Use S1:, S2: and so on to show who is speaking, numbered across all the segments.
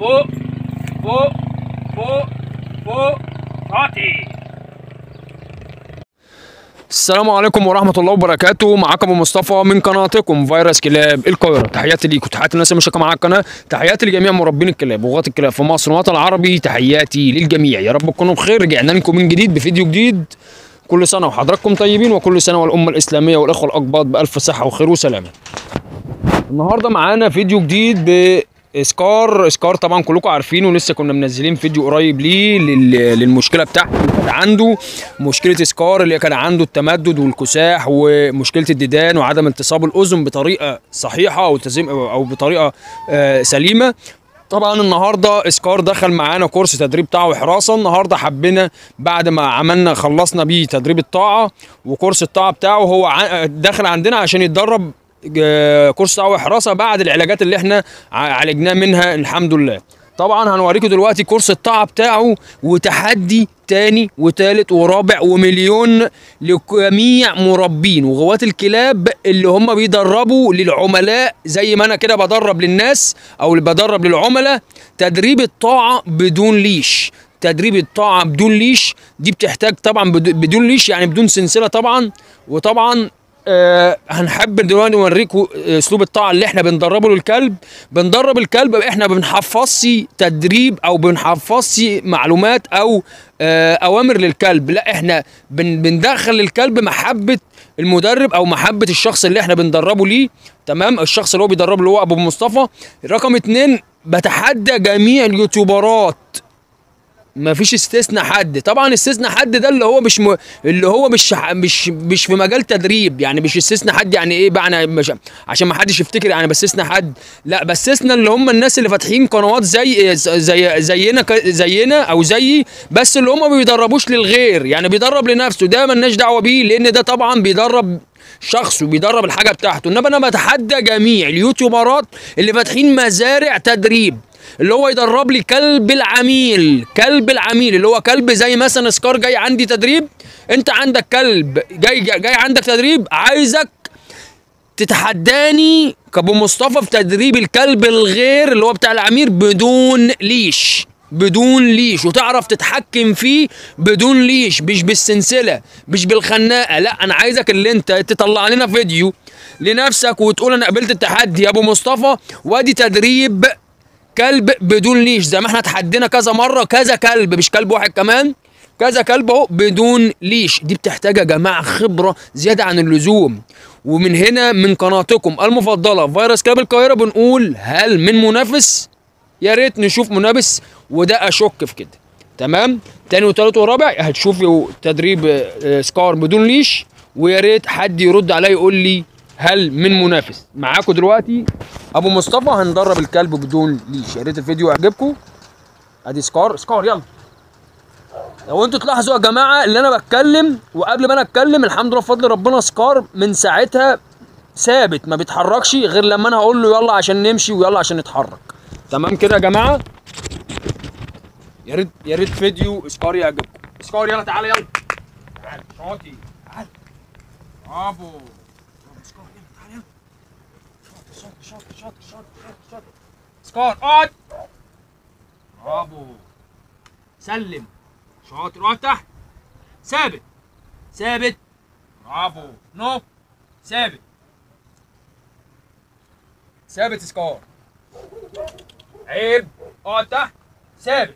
S1: فوق فوق فوق فوق عاطي السلام عليكم ورحمة الله وبركاته معاكم أبو مصطفى من قناتكم فيروس كلاب القاهرة تحياتي ليكم تحياتي للناس اللي مشاركة معايا القناة تحياتي لجميع مربين الكلاب وغاة الكلاب في مصر والوطن العربي تحياتي للجميع يا رب تكونوا بخير رجعنا لكم من جديد بفيديو جديد كل سنة وحضراتكم طيبين وكل سنة والأمة الإسلامية والإخوة الأقباط بألف صحة وخير وسلامة النهارده معانا فيديو جديد باسكار اسكار طبعا كلكم عارفينه لسه كنا منزلين فيديو قريب ليه لل- للمشكله بتاعته اللي كان عنده مشكله اسكار اللي كان عنده التمدد والكساح ومشكله الديدان وعدم انتصاب الاذن بطريقه صحيحه او تزيم او بطريقه آه، سليمه طبعا النهارده اسكار دخل معانا كورس تدريب طاعه وحراسه النهارده حبينا بعد ما عملنا خلصنا بيه تدريب الطاعه وكورس الطاعه بتاعه هو ع- داخل عندنا عشان يتدرب ج- كورس طاعه وحراسه بعد العلاجات اللي احنا ع- عالجناه منها الحمد لله طبعا هنوريكم دلوقتي كورس الطاعه بتاعه وتحدي تاني وتالت ورابع ومليون لجميع مربين وغوات الكلاب اللي هم بيدربوا للعملاء زي ما انا كده بدرب للناس او اللي بدرب للعملاء تدريب الطاعه بدون ليش تدريب الطاعه بدون ليش دي بتحتاج طبعا بد- بدون ليش يعني بدون سلسله طبعا وطبعا آه هنحب دلوقتي نوريكم اسلوب الطاعه اللي احنا بندربه للكلب بندرب الكلب احنا بنحفظي تدريب او بنحفظي معلومات او آه اوامر للكلب لا احنا بن بندخل للكلب محبه المدرب او محبه الشخص اللي احنا بندربه ليه تمام الشخص اللي هو بيدربه اللي هو ابو مصطفى رقم اتنين بتحدى جميع اليوتيوبرات ما فيش استثناء حد طبعا استثناء حد ده اللي هو مش م... اللي هو مش مش مش في مجال تدريب يعني مش استثناء حد يعني ايه بقى انا مش عشان ما حدش يفتكر يعني بستثنى حد لا بستثنى اللي هم الناس اللي فاتحين قنوات زي زي زينا ك- زينا او زيي بس اللي هم ما بيدربوش للغير يعني بيدرب لنفسه ده ملناش دعوه بيه لان ده طبعا بيدرب شخص وبيدرب الحاجه بتاعته انما انا بتحدى جميع اليوتيوبرات اللي فاتحين مزارع تدريب اللي هو يدرب لي كلب العميل كلب العميل اللي هو كلب زي مثلا سكار جاي عندي تدريب انت عندك كلب جاي جاي, جاي عندك تدريب عايزك تتحداني كابو مصطفى في تدريب الكلب الغير اللي هو بتاع العمير بدون ليش بدون ليش وتعرف تتحكم فيه بدون ليش مش بالسلسله مش بالخناقه لا انا عايزك اللي انت تطلع لنا فيديو لنفسك وتقول انا قبلت التحدي يا ابو مصطفى وادي تدريب كلب بدون ليش زي ما احنا اتحدينا كذا مره كذا كلب مش كلب واحد كمان كذا كلب اهو بدون ليش دي بتحتاج يا جماعه خبره زياده عن اللزوم ومن هنا من قناتكم المفضله فيروس كلاب القاهره بنقول هل من منافس يا ريت نشوف منافس وده اشك في كده تمام تاني وتالت ورابع هتشوفوا تدريب آه، سكار بدون ليش ويا ريت حد يرد عليا يقول لي هل من منافس معاكم دلوقتي ابو مصطفى هندرب الكلب بدون ليش يا ريت الفيديو يعجبكم ادي سكار سكار يلا لو انتوا تلاحظوا يا جماعه اللي انا بتكلم وقبل ما انا اتكلم الحمد لله بفضل ربنا سكار من ساعتها ثابت ما بيتحركش غير لما انا اقول له يلا عشان نمشي ويلا عشان نتحرك تمام كده يا جماعه يا ريت يا ريت فيديو سكار يعجبكم سكار يلا تعالى يلا تعالى شاطي تعالى برافو برافو سكار يلا تعالى يلا شاطر شاطر شاطر شاطر شاطر شاطر سكار اقعد برافو سلم شاطر اقعد تحت ثابت ثابت برافو نو ثابت ثابت سكار عيب اقعد تحت ثابت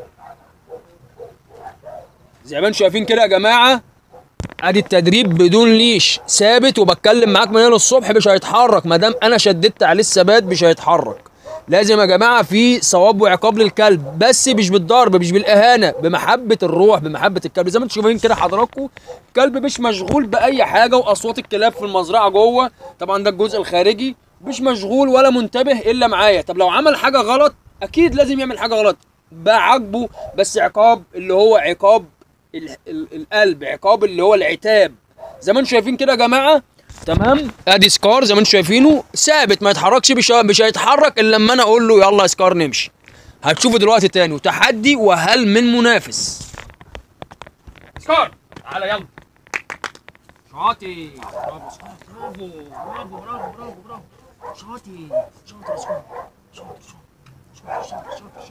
S1: زي ما انتم شايفين كده يا جماعه ادي التدريب بدون ليش ثابت وبتكلم معاك من هنا للصبح مش هيتحرك ما دام انا شددت عليه الثبات مش هيتحرك لازم يا جماعه في ثواب وعقاب للكلب بس مش بالضرب مش بالاهانه بمحبه الروح بمحبه الكلب زي ما انتم شايفين كده حضراتكم الكلب مش مشغول باي حاجه واصوات الكلاب في المزرعه جوه طبعا ده الجزء الخارجي مش مشغول ولا منتبه الا معايا طب لو عمل حاجه غلط اكيد لازم يعمل حاجه غلط بعاقبه بس عقاب اللي هو عقاب ال- ال- القلب عقاب اللي هو العتاب زي ما انتم شايفين كده يا جماعه تمام ادي سكار زي ما انتم شايفينه ثابت ما يتحركش مش مش هيتحرك الا لما انا اقول له يلا يا سكار نمشي هتشوفوا دلوقتي تاني وتحدي وهل من منافس سكار تعالى يلا شاطي برافو سكار برافو برافو برافو برافو برافو شاطي شاطر يا سكار شاطر شاطر شاطر شاطر شاطر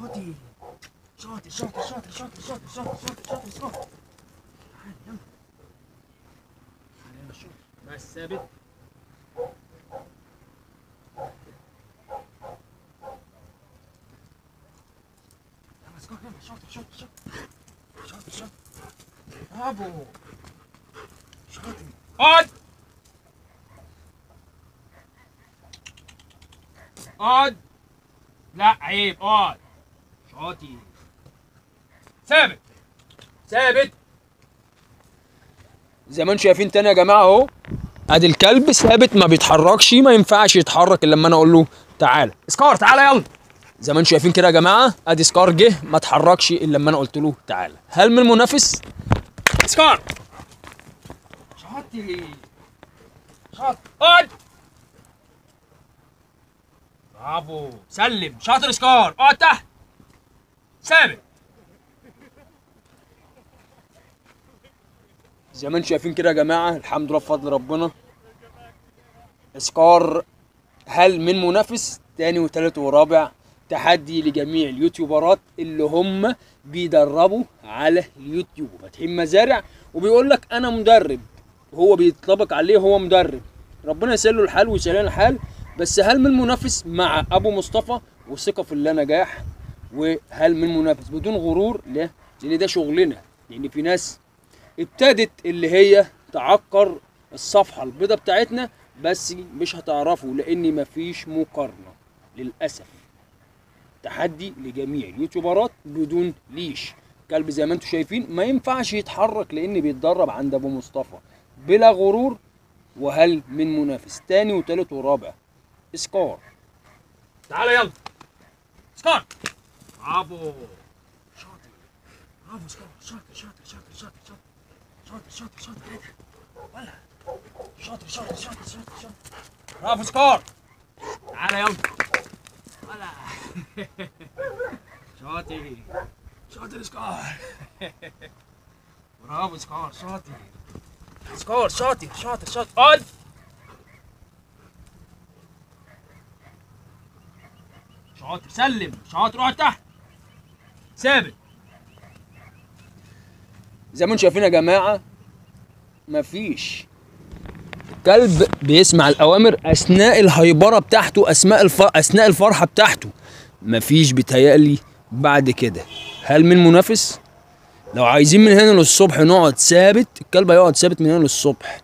S1: شاطر شاطر شاطر شاطر شاطر شاطر شاطر شاطر شاطر شاطر تعال يلا تعال يلا شوف بس ثابت يلا اسكت يلا شاطر شاطر شاطر شاطر شاطر برافو شاطر اقعد اقعد لا عيب اقعد شاطر ثابت ثابت زي ما انتم شايفين تاني يا جماعه اهو ادي الكلب ثابت ما بيتحركش ما ينفعش يتحرك الا لما انا اقول له تعالى سكار تعالى يلا زي ما انتم شايفين كده يا جماعه ادي سكار جه ما اتحركش الا لما انا قلت له تعالى هل من المنافس سكار شاطر شاطر اقعد برافو سلم شاطر سكار اقعد تحت ثابت زي ما انتم شايفين كده يا جماعه الحمد لله بفضل ربنا سكار هل من منافس تاني وتالت ورابع تحدي لجميع اليوتيوبرات اللي هم بيدربوا على اليوتيوب فاتحين مزارع وبيقول لك انا مدرب هو بيطلبك عليه هو مدرب ربنا يسهل له الحال ويسهل لنا الحال بس هل من منافس مع ابو مصطفى وثقه في الله نجاح وهل من منافس بدون غرور لا لان ده شغلنا لان في ناس ابتدت اللي هي تعكر الصفحه البيضه بتاعتنا بس مش هتعرفوا لان مفيش مقارنه للاسف تحدي لجميع اليوتيوبرات بدون ليش كلب زي ما انتم شايفين ما ينفعش يتحرك لان بيتدرب عند ابو مصطفى بلا غرور وهل من منافس تاني وتالت ورابع سكار تعالى يلا سكار برافو شاطر برافو سكار شاطر شاطر شاطر شاطر شاطر شاطر شاطر شاطر ايه ده ولا شاطر شاطر شاطر شاطر شاطر برافو سكار تعالى يلا ولا شاطر شاطر سكار برافو سكار شاطر سكار شاطر شاطر شاطر اقعد شاطر سلم شاطر اقعد تحت ثابت زي ما انتم شايفين يا جماعه مفيش الكلب بيسمع الاوامر اثناء الهيبره بتاعته اثناء الف... اثناء الفرحه بتاعته مفيش بيتهيألي بعد كده هل من منافس لو عايزين من هنا للصبح نقعد ثابت الكلب هيقعد ثابت من هنا للصبح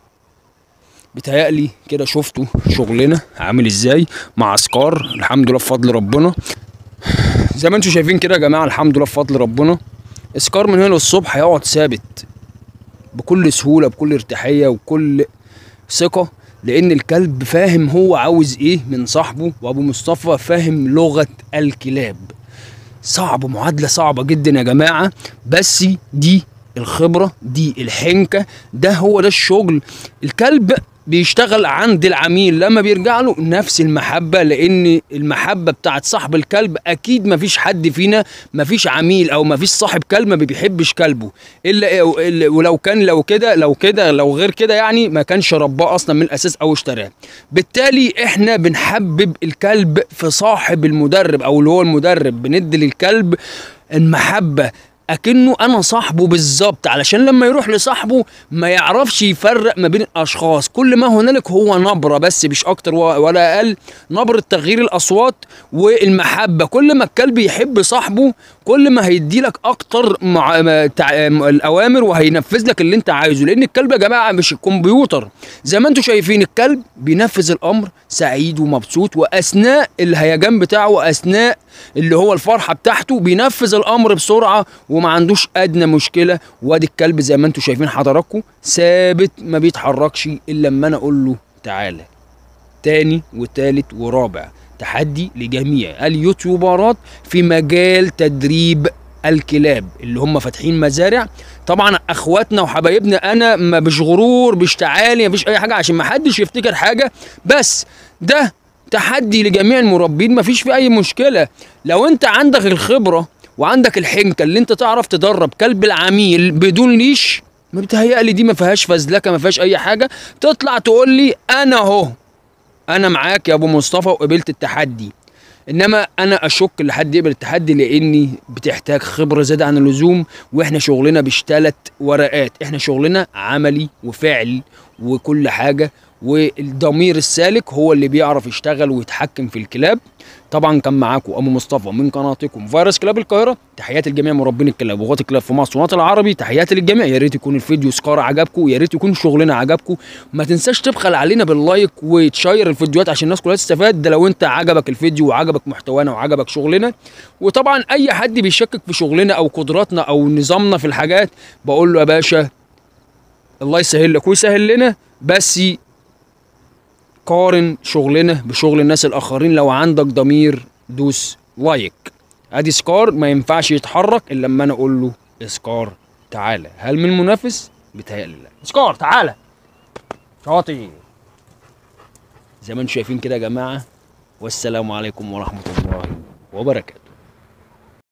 S1: بيتهيألي كده شفتوا شغلنا عامل ازاي مع سكار الحمد لله بفضل ربنا زي ما انتم شايفين كده يا جماعه الحمد لله بفضل ربنا سكار من هنا للصبح هيقعد ثابت بكل سهوله بكل ارتياحيه وكل ثقه لان الكلب فاهم هو عاوز ايه من صاحبه وابو مصطفى فاهم لغه الكلاب صعب معادله صعبه جدا يا جماعه بس دي الخبره دي الحنكه ده هو ده الشغل الكلب بيشتغل عند العميل لما بيرجع له نفس المحبة لأن المحبة بتاعت صاحب الكلب أكيد مفيش حد فينا مفيش عميل أو مفيش صاحب كلب ما بيحبش كلبه إلا إلا- ولو كان لو كده لو كده لو غير كده يعني ما كانش رباه أصلا من الأساس أو اشتراه بالتالي إحنا بنحبب الكلب في صاحب المدرب أو اللي هو المدرب بندي للكلب المحبة اكنه انا صاحبه بالظبط علشان لما يروح لصاحبه ما يعرفش يفرق ما بين الاشخاص كل ما هنالك هو نبره بس مش اكتر و- ولا اقل نبره تغيير الاصوات والمحبه كل ما الكلب يحب صاحبه كل ما هيدي لك اكتر مع ما- تع- م- الاوامر وهينفذ لك اللي انت عايزه لان الكلب يا جماعه مش الكمبيوتر زي ما انتم شايفين الكلب بينفذ الامر سعيد ومبسوط واثناء الهيجان بتاعه واثناء اللي هو الفرحه بتاعته بينفذ الامر بسرعه وما عندوش ادنى مشكله وادي الكلب زي ما انتم شايفين حضراتكم ثابت ما بيتحركش الا لما انا اقول له تعالى تاني وتالت ورابع تحدي لجميع اليوتيوبرات في مجال تدريب الكلاب اللي هم فاتحين مزارع طبعا اخواتنا وحبايبنا انا ما مش غرور مش تعالي مفيش اي حاجه عشان ما حدش يفتكر حاجه بس ده تحدي لجميع المربين مفيش فيه اي مشكله لو انت عندك الخبره وعندك الحنكه اللي انت تعرف تدرب كلب العميل بدون ليش ما بتهيألي دي ما فيهاش فزلكه ما فيهاش اي حاجه تطلع تقول لي انا اهو انا معاك يا ابو مصطفى وقبلت التحدي انما انا اشك لحد يقبل التحدي لاني بتحتاج خبره زياده عن اللزوم واحنا شغلنا مش تلات ورقات احنا شغلنا عملي وفعل وكل حاجه والضمير السالك هو اللي بيعرف يشتغل ويتحكم في الكلاب طبعا كان معاكم ابو مصطفى من قناتكم فيروس كلاب القاهره تحياتي لجميع مربين الكلاب وغات الكلاب في مصر والوطن العربي تحياتي للجميع يا ريت يكون الفيديو سكار عجبكم يا ريت يكون شغلنا عجبكم ما تنساش تبخل علينا باللايك وتشير الفيديوهات عشان الناس كلها تستفاد ده لو انت عجبك الفيديو وعجبك محتوانا وعجبك شغلنا وطبعا اي حد بيشكك في شغلنا او قدراتنا او نظامنا في الحاجات بقول له يا باشا الله يسهل لك ويسهل لنا بس قارن شغلنا بشغل الناس الاخرين لو عندك ضمير دوس لايك ادي سكار ما ينفعش يتحرك الا لما انا اقول له سكار تعالى هل من منافس بيتهيألي لا سكار تعالى شاطي زي ما انتم شايفين كده يا جماعه والسلام عليكم ورحمه الله وبركاته